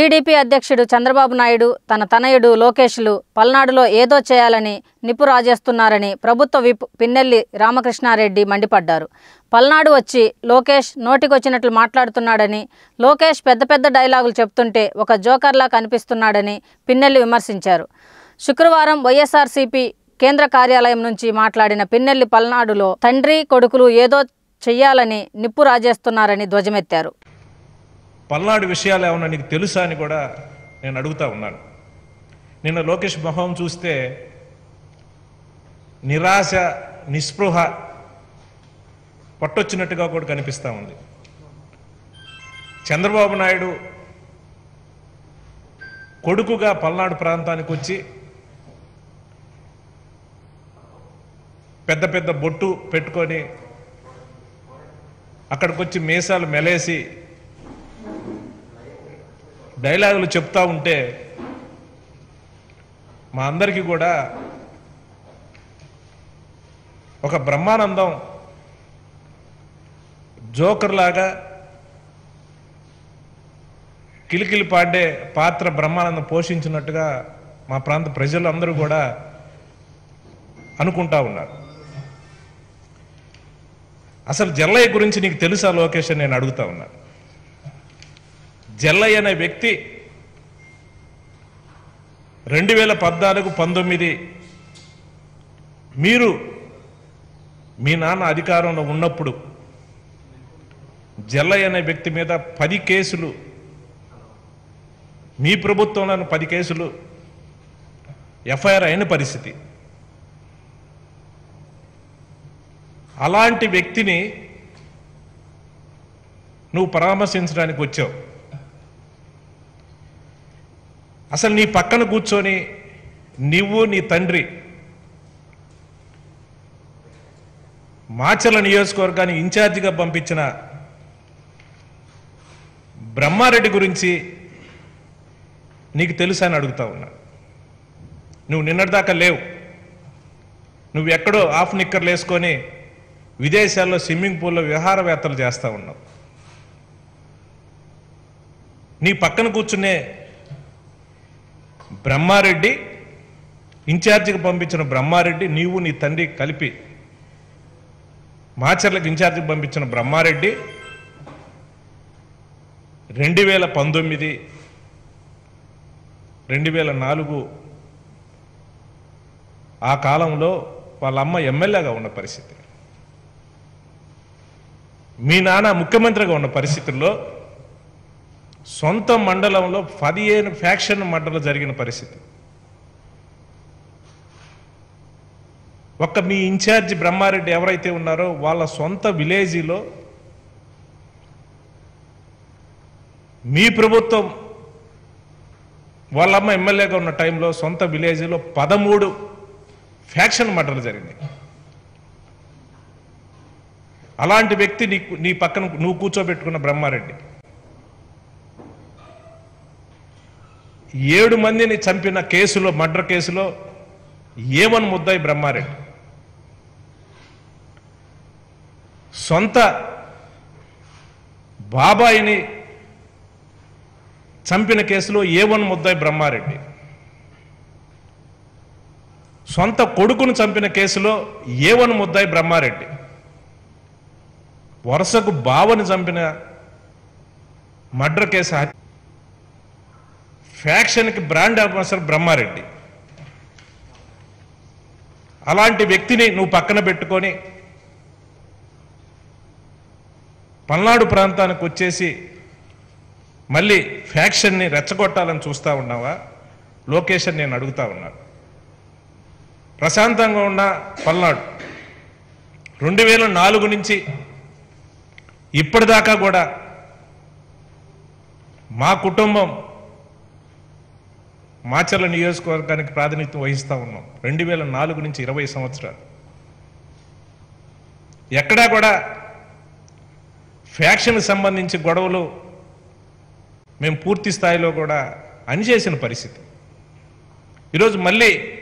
TDP అధ్యక్షుడు చంద్రబాబు నాయుడు తన తనయుడు లోకేష్లు పల్నాడులో ఏదో చేయాలని నిప్పు రాజేస్తున్నారని ప్రభుత్వ విప్ పిన్నెల్లి రామకృష్ణారెడ్డి మండిపడ్డారు పల్నాడు వచ్చి లోకేష్ నోటికొచ్చినట్లు మాట్లాడుతున్నాడని లోకేష్ పెద్ద పెద్ద డైలాగులు చెప్తుంటే ఒక జోకర్లా కనిపిస్తున్నాడని పిన్నెల్లి విమర్శించారు శుక్రవారం వైఎస్ఆర్సీపీ కేంద్ర కార్యాలయం నుంచి మాట్లాడిన పిన్నెల్లి పల్నాడులో తండ్రి కొడుకులు ఏదో చెయ్యాలని నిప్పు రాజేస్తున్నారని ధ్వజమెత్తారు పల్నాడు విషయాలు ఏమన్నా నీకు తెలుసా అని కూడా నేను అడుగుతా ఉన్నాను నిన్న లోకేష్ మొహం చూస్తే నిరాశ నిస్పృహ పట్టొచ్చినట్టుగా కూడా కనిపిస్తూ ఉంది చంద్రబాబు నాయుడు కొడుకుగా పల్నాడు ప్రాంతానికి వచ్చి పెద్ద పెద్ద బొట్టు పెట్టుకొని అక్కడికి వచ్చి మీసాలు మెలేసి డైలాగులు చెప్తా ఉంటే మా అందరికీ కూడా ఒక బ్రహ్మానందం జోకర్ లాగా కిలికిలి పాడే పాత్ర బ్రహ్మానందం పోషించినట్టుగా మా ప్రాంత ప్రజలందరూ కూడా అనుకుంటా ఉన్నారు అసలు జల్లయ్య గురించి నీకు తెలుసా లోకేష్ అని నేను అడుగుతా ఉన్నాను జల్లయ్య అనే వ్యక్తి రెండు వేల పద్నాలుగు పంతొమ్మిది మీరు మీ నాన్న అధికారంలో ఉన్నప్పుడు జల్లయ్య అనే వ్యక్తి మీద పది కేసులు మీ ప్రభుత్వంలోని పది కేసులు ఎఫ్ఐఆర్ అయిన పరిస్థితి అలాంటి వ్యక్తిని నువ్వు పరామర్శించడానికి వచ్చావు అసలు నీ పక్కన కూర్చొని నువ్వు నీ తండ్రి మాచల నియోజకవర్గానికి ఇన్ఛార్జిగా పంపించిన బ్రహ్మారెడ్డి గురించి నీకు తెలుసా అని అడుగుతా ఉన్నా నువ్వు నిన్నటిదాకా లేవు నువ్వు ఎక్కడో ఆఫ్ నిక్కర్లు వేసుకొని విదేశాల్లో స్విమ్మింగ్ పూల్లో విహారవేత్తలు చేస్తూ ఉన్నావు నీ పక్కన కూర్చునే బ్రహ్మారెడ్డి ఇన్ఛార్జికి పంపించిన బ్రహ్మారెడ్డి నీవు నీ తండ్రి కలిపి మాచర్లకు ఇన్ఛార్జికి పంపించిన బ్రహ్మారెడ్డి రెండు వేల పంతొమ్మిది రెండు వేల నాలుగు ఆ కాలంలో వాళ్ళ అమ్మ ఎమ్మెల్యేగా ఉన్న పరిస్థితి మీ నాన్న ముఖ్యమంత్రిగా ఉన్న పరిస్థితుల్లో సొంత మండలంలో పదిహేను ఫ్యాక్షన్ మండలం జరిగిన పరిస్థితి ఒక్క మీ ఇన్ఛార్జి బ్రహ్మారెడ్డి ఎవరైతే ఉన్నారో వాళ్ళ సొంత విలేజీలో మీ ప్రభుత్వం వాళ్ళమ్మ ఎమ్మెల్యేగా ఉన్న టైంలో సొంత విలేజీలో పదమూడు ఫ్యాక్షన్ మర్డర్లు జరిగినాయి అలాంటి వ్యక్తి నీకు నీ పక్కన నువ్వు కూర్చోబెట్టుకున్న బ్రహ్మారెడ్డి ఏడు మందిని చంపిన కేసులో మర్డర్ కేసులో ఏమని ముద్దాయి బ్రహ్మారెడ్డి సొంత బాబాయిని చంపిన కేసులో ఏవన్ ముద్దాయి బ్రహ్మారెడ్డి సొంత కొడుకును చంపిన కేసులో ఏవన్ ముద్దాయి బ్రహ్మారెడ్డి వరుసకు బావని చంపిన మర్డర్ కేసు హత్య ఫ్యాక్షన్కి బ్రాండ్ అంబాసిడర్ బ్రహ్మారెడ్డి అలాంటి వ్యక్తిని నువ్వు పక్కన పెట్టుకొని పల్నాడు ప్రాంతానికి వచ్చేసి మళ్ళీ ఫ్యాక్షన్ని రెచ్చగొట్టాలని చూస్తా ఉన్నావా లోకేషన్ నేను అడుగుతా ఉన్నాను ప్రశాంతంగా ఉన్న పల్నాడు రెండు వేల నాలుగు నుంచి ఇప్పటిదాకా కూడా మా కుటుంబం మాచర్ల నియోజకవర్గానికి ప్రాతినిధ్యం వహిస్తూ ఉన్నాం రెండు వేల నాలుగు నుంచి ఇరవై సంవత్సరాలు ఎక్కడా కూడా ఫ్యాక్షన్ సంబంధించి గొడవలు మేము పూర్తి స్థాయిలో కూడా అణిచేసిన పరిస్థితి ఈరోజు మళ్ళీ